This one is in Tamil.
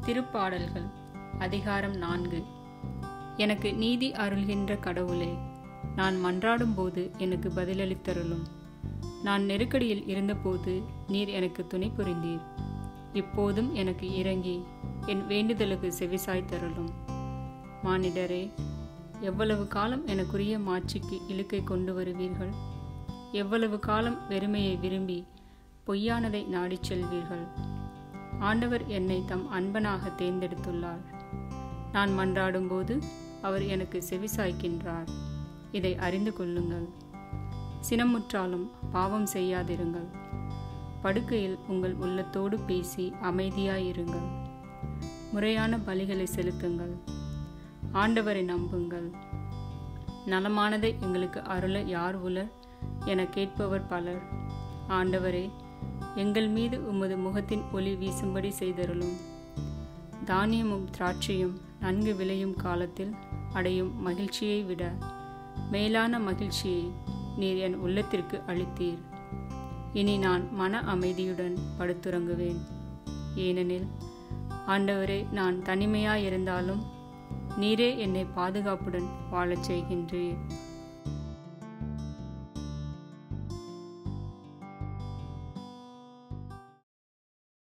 திருப்பாடல்கள் அதிகாரம் நான்கு எனக்கு நீதி அருள்கின்ற கடவுளே நான் மன்றாடும்போது எனக்கு பதிலளித்தருளும் நான் நெருக்கடியில் இருந்தபோது நீர் எனக்கு துணை புரிந்தீர் இப்போதும் எனக்கு இறங்கி என் வேண்டுதலுக்கு செவிசாய் தருளும் மானிடரே எவ்வளவு காலம் எனக்குரிய மாட்சிக்கு இழுக்கை கொண்டு வருவீர்கள் எவ்வளவு காலம் வெறுமையை விரும்பி பொய்யானதை நாடிச் செல்வீர்கள் ஆண்டவர் என்னை தம் அன்பனாக தேர்ந்தெடுத்துள்ளார் நான் மன்றாடும்போது அவர் எனக்கு செவிசாய்க்கின்றார் இதை அறிந்து கொள்ளுங்கள் சினமுற்றாலும் பாவம் செய்யாதிருங்கள் படுக்கையில் உங்கள் உள்ளத்தோடு பேசி அமைதியாயிருங்கள் முறையான பலிகளை செலுத்துங்கள் ஆண்டவரை நம்புங்கள் நலமானதை எங்களுக்கு அருள யார் உலர் என கேட்பவர் பலர் ஆண்டவரே எங்கள் மீது உமது முகத்தின் ஒளி வீசும்படி செய்தருளும் தானியமும் திராட்சையும் நன்கு விளையும் காலத்தில் அடையும் மகிழ்ச்சியை விட மேலான மகிழ்ச்சியை நீர் என் உள்ளத்திற்கு அளித்தீர் இனி நான் மன அமைதியுடன் படுத்துறங்குவேன் ஏனெனில் ஆண்டவரே நான் தனிமையாயிருந்தாலும் நீரே என்னை பாதுகாப்புடன் வாழச் செய்கின்றீர்